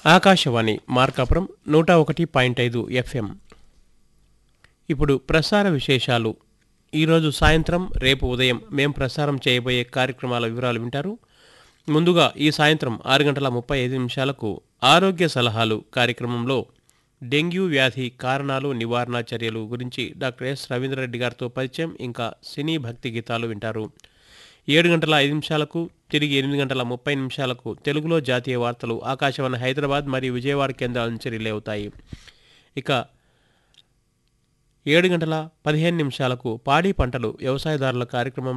ఆకాశవాణి మార్కాపురం నూట ఒకటి పాయింట్ ఐదు ఎఫ్ఎం ఇప్పుడు ప్రసార విశేషాలు ఈరోజు సాయంత్రం రేపు ఉదయం మేం ప్రసారం చేయబోయే కార్యక్రమాల వివరాలు వింటారు ముందుగా ఈ సాయంత్రం ఆరు గంటల ముప్పై ఐదు నిమిషాలకు ఆరోగ్య సలహాలు కార్యక్రమంలో డెంగ్యూ వ్యాధి కారణాలు నివారణ చర్యలు గురించి డాక్టర్ ఎస్ రవీంద్రరెడ్డి గారితో పరిచయం ఇంకా సినీ భక్తి గీతాలు వింటారు ఏడు గంటల ఐదు నిమిషాలకు తిరిగి ఎనిమిది గంటల ముప్పై నిమిషాలకు తెలుగులో జాతీయ వార్తలు ఆకాశవాణి హైదరాబాద్ మరియు విజయవాడ కేంద్రాల నుంచి రిలే అవుతాయి ఇక ఏడు గంటల పదిహేను నిమిషాలకు పాడి పంటలు వ్యవసాయదారుల కార్యక్రమం